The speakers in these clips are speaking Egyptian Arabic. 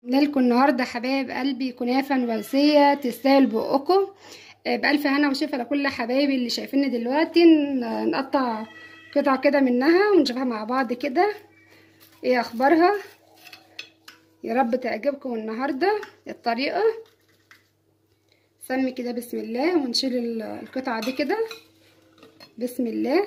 لكم النهارده حبايب قلبي كنافه نبلسيه تستاهل بقكم بألف هنا وشفا لكل حبايبي اللي شايفيني دلوقتي ن- نقطع قطع كده منها ونشوفها مع بعض كده ايه اخبارها يا رب تعجبكم النهارده الطريقه سمي كده بسم الله ونشيل ال- القطعه دي كده بسم الله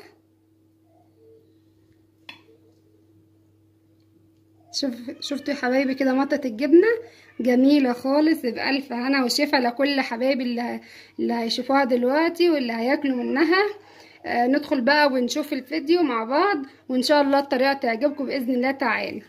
شوف شفتوا يا حبايبي كده مطة الجبنة جميلة خالص بألف هنا وشفا لكل حبايبي اللي, اللي هيشوفوها دلوقتي واللي هياكلوا منها آه ندخل بقى ونشوف الفيديو مع بعض وإن شاء الله الطريقة تعجبكم بإذن الله تعالى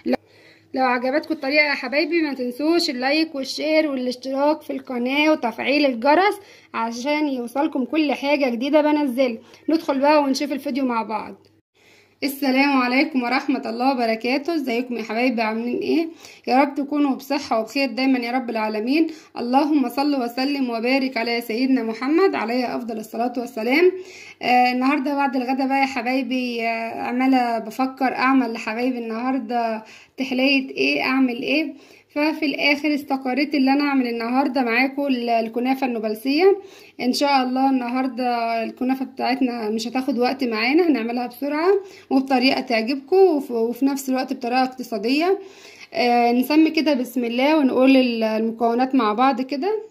لو عجبتكم الطريقة يا حبايبي ما تنسوش اللايك والشير والاشتراك في القناة وتفعيل الجرس عشان يوصلكم كل حاجة جديدة بنزل ندخل بقى ونشوف الفيديو مع بعض السلام عليكم ورحمة الله وبركاته ازيكم يا حبايبي عاملين ايه يا رب تكونوا بصحة وبخير دايما يا رب العالمين اللهم صل وسلم وبارك على سيدنا محمد عليه افضل الصلاة والسلام آه النهاردة بعد الغدا بقى يا حبايبي آه عمالة بفكر اعمل لحبايبي النهاردة تحلية ايه اعمل ايه ففي الاخر استقريت اللي انا اعمل النهارده معاكم الكنافه النبلسيه ان شاء الله النهارده الكنافه بتاعتنا مش هتاخد وقت معانا هنعملها بسرعه وبطريقه تعجبكم وفي نفس الوقت بطريقه اقتصاديه آه نسمي كده بسم الله ونقول المكونات مع بعض كده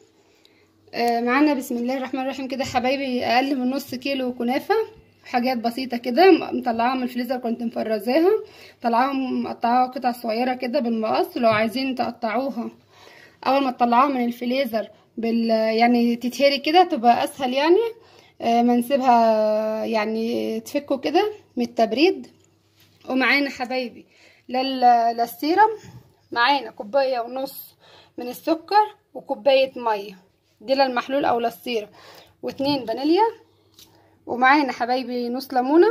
آه معانا بسم الله الرحمن الرحيم كده حبايبي اقل من نص كيلو كنافه حاجات بسيطه كده مطلعاها من الفريزر كنت مفرزاها طلعاها مقطعاها قطع صغيره كده بالمقص لو عايزين تقطعوها اول ما تطلعوها من الفريزر بال يعني تتهري كده تبقى اسهل يعني آه ما نسيبها يعني تفكوا كده من التبريد ومعانا حبايبي لل... للسيرم معانا كوبايه ونص من السكر وكوبايه ميه دي للمحلول او للسيرم واتنين فانيليا ومعانا حبايبي نص ليمونه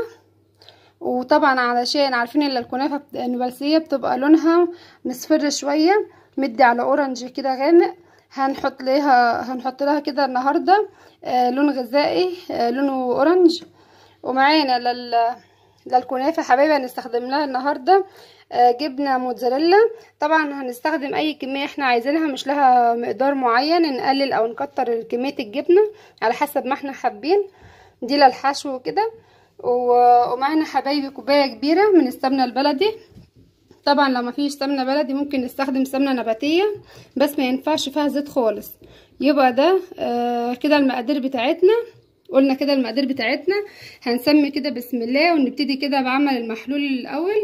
وطبعا علشان عارفين ان الكنافه النبلسيه بتبقى لونها مصفر شويه مدي على اورنج كده غامق هنحط لها هنحط لها كده النهارده آه لون غذائي آه لونه اورنج ومعانا لل للكنافه حبايبي هنستخدم لها النهارده آه جبنه موتزاريلا طبعا هنستخدم اي كميه احنا عايزينها مش لها مقدار معين نقلل او نكتر كميه الجبنه على حسب ما احنا حابين دي للحشو كده ومعانا حبايبي كوبايه كبيره من السمنه البلدي طبعا لو مفيش سمنه بلدي ممكن نستخدم سمنه نباتيه بس ما ينفعش فيها زيت خالص يبقى ده آه كده المقادير بتاعتنا قلنا كده المقادير بتاعتنا هنسمي كده بسم الله ونبتدي كده بعمل المحلول الاول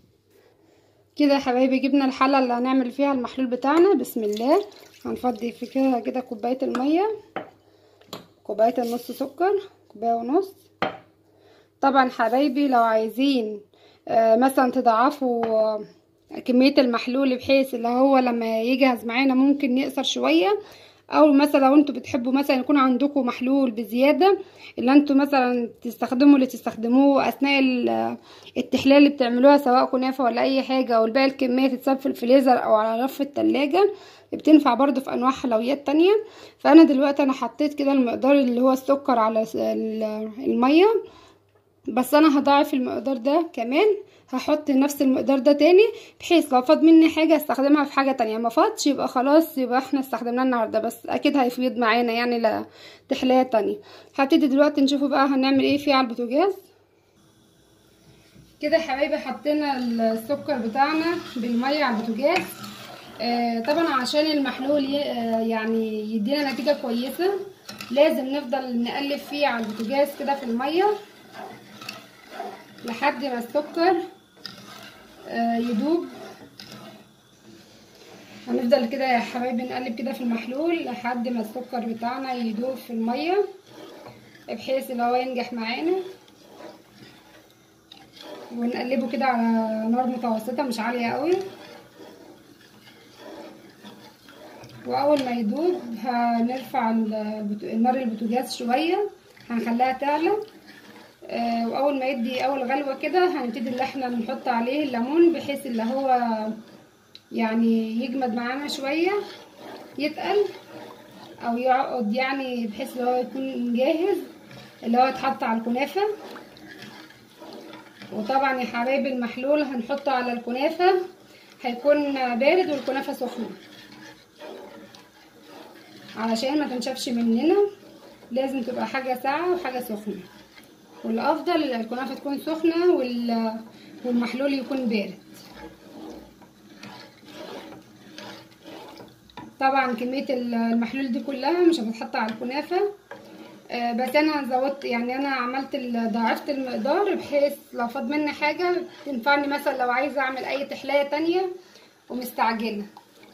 كده يا حبايبي جبنا الحله اللي هنعمل فيها المحلول بتاعنا بسم الله هنفضي في كده كده كوبايه الميه كوبايه النص سكر كوبايه ونص طبعا حبايبي لو عايزين آه مثلا تضعفوا آه كمية المحلول بحيث اللي هو لما يجهز معانا ممكن يقصر شوية او مثلا لو انتوا بتحبوا مثلا يكون عندكم محلول بزيادة اللي انتوا مثلا تستخدموا اللي تستخدموه اثناء التحلية اللي بتعملوها سواء كنافة ولا اي حاجة والباقي الكمية تتساب في الفريزر او على رف التلاجة بتنفع برضو في انواع حلويات تانية فانا دلوقتي انا حطيت كده المقدار اللي هو السكر على المية بس انا هضاعف المقدار ده كمان هحط نفس المقدار ده تاني بحيث لو فاض مني حاجه استخدمها في حاجه تانية ما فاضش يبقى خلاص يبقى احنا استخدمناه النهارده بس اكيد هيفيض معانا يعني لتحليه تانية هبتدي دلوقتي نشوفوا بقى هنعمل ايه فيه على البوتاجاز كده يا حبايبي حطينا السكر بتاعنا بالميه على البوتاجاز آه طبعا عشان المحلول آه يعني يدينا نتيجه كويسه لازم نفضل نقلب فيه على البوتاجاز كده في الميه لحد ما السكر آه يدوب هنفضل كده يا حبايبي نقلب كده في المحلول لحد ما السكر بتاعنا يدوب في الميه بحيث ان هو ينجح معانا ونقلبه كده على نار متوسطه مش عاليه قوي واول ما يدوب هنرفع النار البوتاجاز شويه هنخليها تعلى آه واول ما يدي اول غلوه كده هنبتدي ان احنا نحط عليه الليمون بحيث اللي هو يعني يجمد معانا شويه يتقل او يقعد يعني بحيث اللي هو يكون جاهز اللي هو يتحط على الكنافه وطبعا يا حبايبي المحلول هنحطه على الكنافه هيكون بارد والكنافه سخنه علشان ما تنشفش مننا لازم تبقى حاجه ساقعه وحاجه سخنه والافضل الكنافه تكون سخنه وال... والمحلول يكون بارد طبعا كميه المحلول دي كلها مش هتتحط على الكنافه آه، بس انا زودت يعني انا عملت ال- ضاعفت المقدار بحيث لو فاض مني حاجه تنفعني مثلا لو عايزه اعمل اي تحليه تانية ومستعجله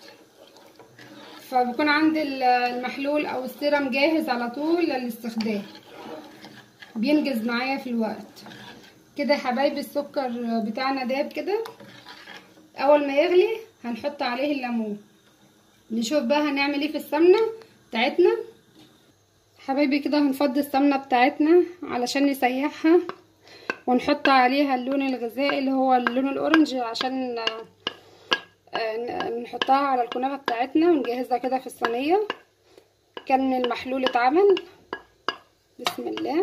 فبكون عندي ال- المحلول او السيرم جاهز على طول للاستخدام بينجز معايا في الوقت كده يا حبايبي السكر بتاعنا داب كده اول ما يغلي هنحط عليه الليمون نشوف بقى هنعمل ايه في السمنه بتاعتنا حبايبي كده هنفضي السمنه بتاعتنا علشان نسيحها ونحط عليها اللون الغذائي اللي هو اللون الاورنج عشان آه، آه، نحطها على الكنافه بتاعتنا ونجهزها كده في الصينيه كان المحلول اتعمل بسم الله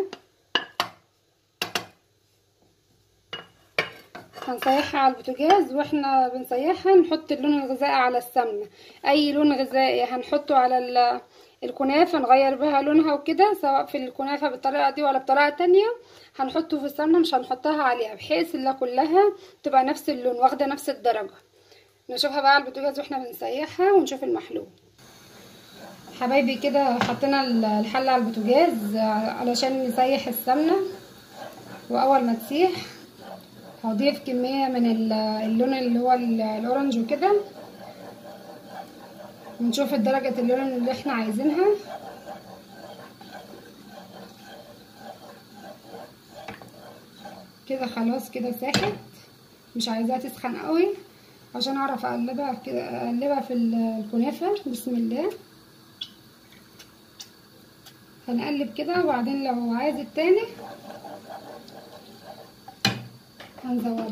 هنسيحها على البوتاجاز واحنا بنسيحها نحط اللون الغذائي على السمنه اي لون غذائي هنحطه على ال- الكنافه نغير بها لونها وكده سواء في الكنافه بالطريقه دي ولا بطريقه تانية هنحطه في السمنه مش هنحطها عليها بحيث اللي كلها تبقى نفس اللون واخده نفس الدرجه نشوفها بقى على البوتاجاز واحنا بنسيحها ونشوف المحلول حبايبي كده حطينا الحله على البوتاجاز علشان نسيح السمنه واول ما تسيح هضيف كمية من ال- اللون اللي هو ال- الأورنج وكده ونشوف درجة اللون اللي احنا عايزينها كده خلاص كده ساحت مش عايزاها تسخن قوي عشان اعرف اقلبها كده اقلبها في ال- الكنافة بسم الله هنقلب كده وبعدين لو عايز التاني هنزودها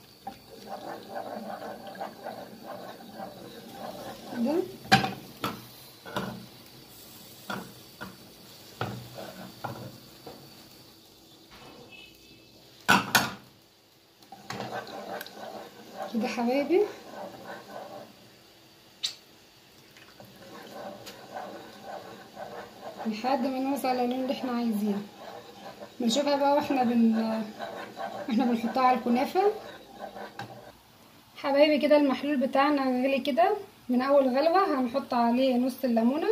كده كده حبايبي لحد ما نوصل للون اللي احنا عايزينه بنشوفها بقى واحنا بن واحنا بنحطها على الكنافه حبايبي كده المحلول بتاعنا غلي كده من اول غلوه هنحط عليه نص الليمونه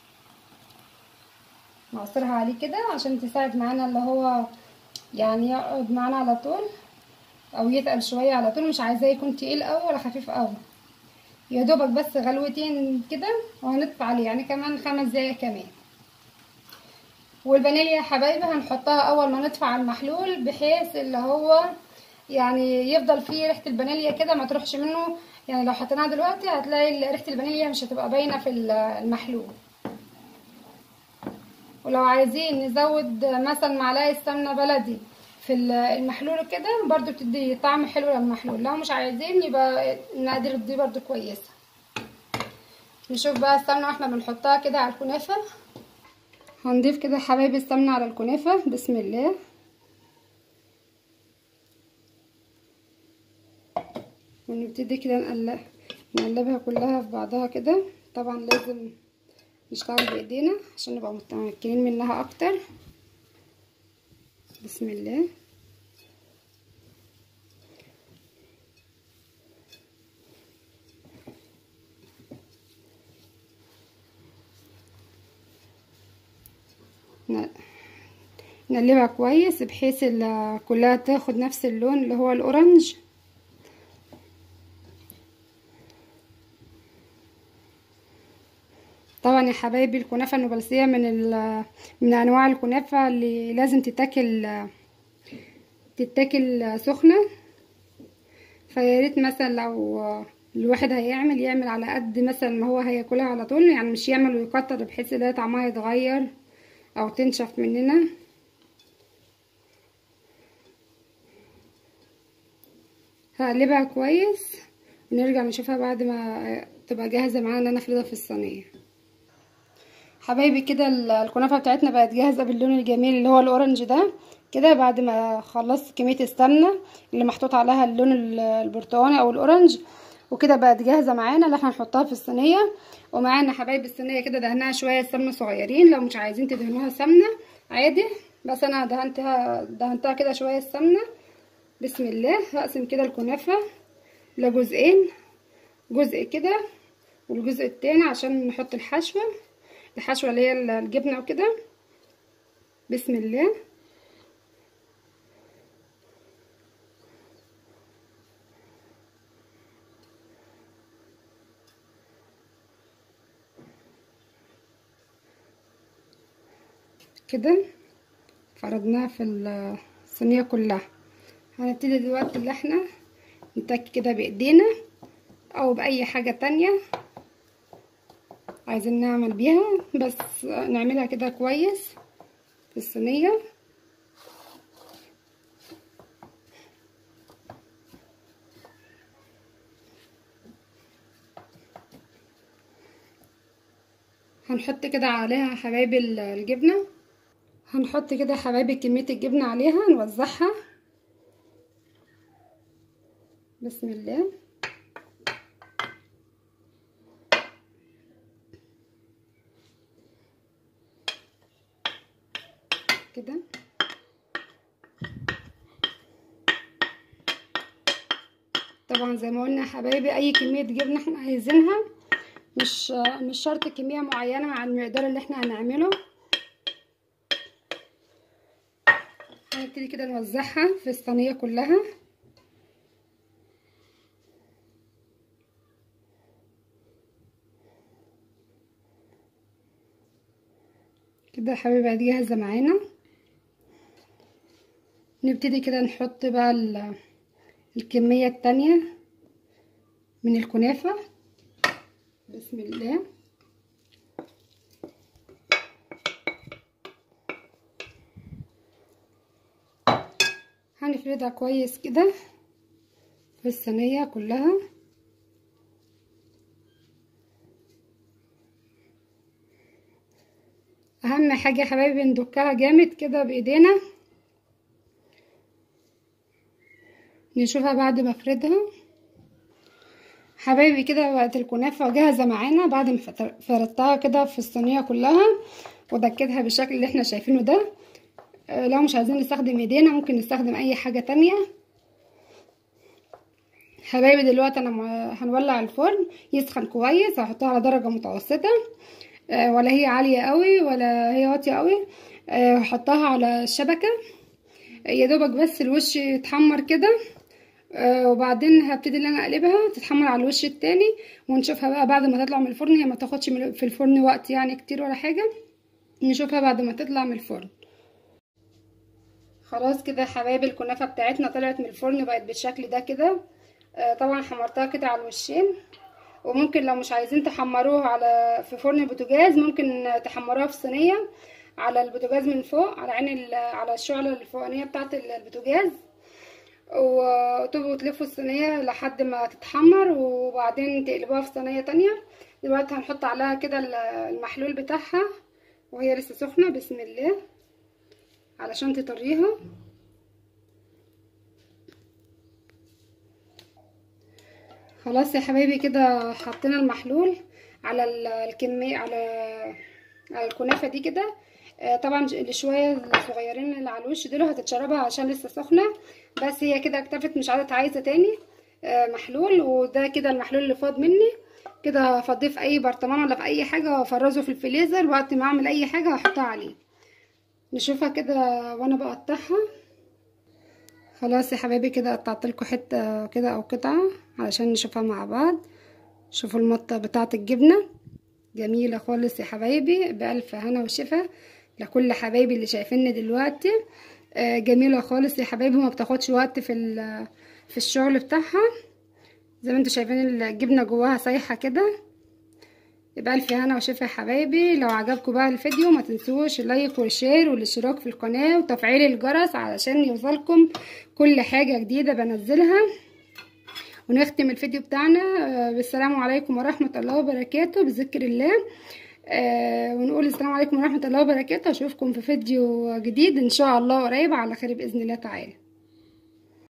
نعصرها عليه كده عشان تساعد معانا اللي هو يعني يقعد معانا على طول او يتقل شويه على طول مش عايزاه يكون تقيل قوي ولا خفيف قوي يا دوبك بس غلوتين كده وهنطفي عليه يعني كمان خمس دقايق كمان والفانيليا يا حبايبي هنحطها اول ما نطفي على المحلول بحيث اللي هو يعني يفضل فيه ريحه الفانيليا كده ما تروحش منه يعني لو حطيناها دلوقتي هتلاقي ريحه الفانيليا مش هتبقى باينه في المحلول ولو عايزين نزود مثلا معلقه سمنه بلدي في المحلول كده برضو بتدي طعم حلو للمحلول لو مش عايزين يبقى المقادير دي برضو كويسه نشوف بقى السمنه واحنا بنحطها كده على الكنافه هنضيف كده حبايبي السمنه على الكنافه بسم الله ونبتدي كده نقلب نقلبها كلها في بعضها كده طبعا لازم نشتغل بايدينا عشان نبقى متمكنين منها اكتر بسم الله نقلبها كويس بحيث كلها تاخد نفس اللون اللي هو الاورنج طبعا يا حبايبي الكنافه النبلسيه من من انواع الكنافه اللي لازم تتاكل تتاكل سخنه فيا ريت مثلا لو الواحد هيعمل يعمل على قد مثلا ما هو هياكلها على طول يعني مش يعمل ويكتر بحيث ان طعمها يتغير او تنشف مننا هقلبها كويس ونرجع نشوفها بعد ما تبقى جاهزه معانا نفردها في الصينيه حبايبي كده الكنافه بتاعتنا بقت جاهزه باللون الجميل اللي هو الاورنج ده كده بعد ما خلصت كميه السمنه اللي محطوط عليها اللون البرتقاني او الاورنج وكده بقت جاهزه معانا اللي احنا هنحطها في الصينيه ومعانا حبايب الصينيه كده دهناها شويه سمنه صغيرين لو مش عايزين تدهنوها سمنه عادي بس انا دهنتها دهنتها كده شويه السمنه بسم الله هقسم كده الكنافه لجزئين جزء كده والجزء التاني عشان نحط الحشوه الحشوه اللي هي الجبنه وكده بسم الله كده فردناها في الصينيه كلها هنبتدي دلوقتي اللي احنا نتك كده بايدينا او باي حاجه تانية عايزين نعمل بيها بس نعملها كده كويس في الصينيه هنحط كده عليها حبايب الجبنه هنحط كده حبايبي كمية الجبنة عليها نوزعها بسم الله كده طبعا زي ما قلنا يا حبايبي اي كمية جبنة احنا عايزينها مش مش شرط كمية معينة مع المقدار اللي احنا هنعمله هنبتدي كده نوزعها في الصينيه كلها كده يا حبايبي دي جاهزه معانا نبتدي كده نحط بقى الكميه التانية من الكنافه بسم الله هنفردها كويس كده في الصينية كلها اهم حاجة يا حبايبي ندكها جامد كده بايدينا نشوفها بعد ما افردها حبايبي كده بقت الكنافة جاهزة معانا بعد ما فردتها كده في الصينية كلها ودكتها بالشكل اللي احنا شايفينه ده لو مش عايزين نستخدم ايدينا ممكن نستخدم اي حاجة تانية حبايبي دلوقتي انا هنولع الفرن يسخن كويس هحطها على درجة متوسطة ولا هي عالية قوي ولا هي واطية قوي هحطها على الشبكة يا دوبك بس الوش يتحمر كده وبعدين هبتدي ان انا اقلبها تتحمر على الوش التاني ونشوفها بقى بعد ما تطلع من الفرن هي ما تاخدش في الفرن وقت يعني كتير ولا حاجة نشوفها بعد ما تطلع من الفرن خلاص كده يا حبايبي الكنافه بتاعتنا طلعت من الفرن بقت بالشكل ده كده آه طبعا حمرتها كده على الوشين وممكن لو مش عايزين تحمروها على في فرن البوتاجاز ممكن تحمروها في صينيه على البوتاجاز من فوق على عين على الشعله الفوقانيه بتاعه البوتاجاز وتبقوا تلفوا الصينيه لحد ما تتحمر وبعدين تقلبوها في صينيه تانية دلوقتي هنحط عليها كده المحلول بتاعها وهي لسه سخنه بسم الله علشان تطريها خلاص يا حبايبي كده حطينا المحلول على الكمية على على الكنافة دي كده طبعا الشوية الصغيرين اللي على الوش دول هتتشربها عشان لسه سخنة بس هي كده اكتفت مش عادت عايزة تاني محلول وده كده المحلول اللي فاض مني كده هفضيه في اي برطمان ولا في اي حاجة وافرزه في الفريزر وقت ما اعمل اي حاجة هحطها عليه نشوفها كده وانا بقطعها خلاص يا حبايبي كده قطعت لكم حته كده او قطعه علشان نشوفها مع بعض شوفوا المطه بتاعه الجبنه جميله خالص يا حبايبي بالف هنا وشفا لكل حبايبي اللي شايفيني دلوقتي جميله خالص يا حبايبي وما بتاخدش وقت في في الشغل بتاعها زي ما انتم شايفين الجبنه جواها سايحه كده يبقى الف هنا وشفا يا حبايبي لو عجبكم بقى الفيديو ما تنسوش اللايك والشير والاشتراك في القناه وتفعيل الجرس علشان يوصلكم كل حاجه جديده بنزلها ونختم الفيديو بتاعنا بالسلام عليكم ورحمه الله وبركاته بذكر الله ونقول السلام عليكم ورحمه الله وبركاته اشوفكم في فيديو جديد ان شاء الله قريب على خير باذن الله تعالى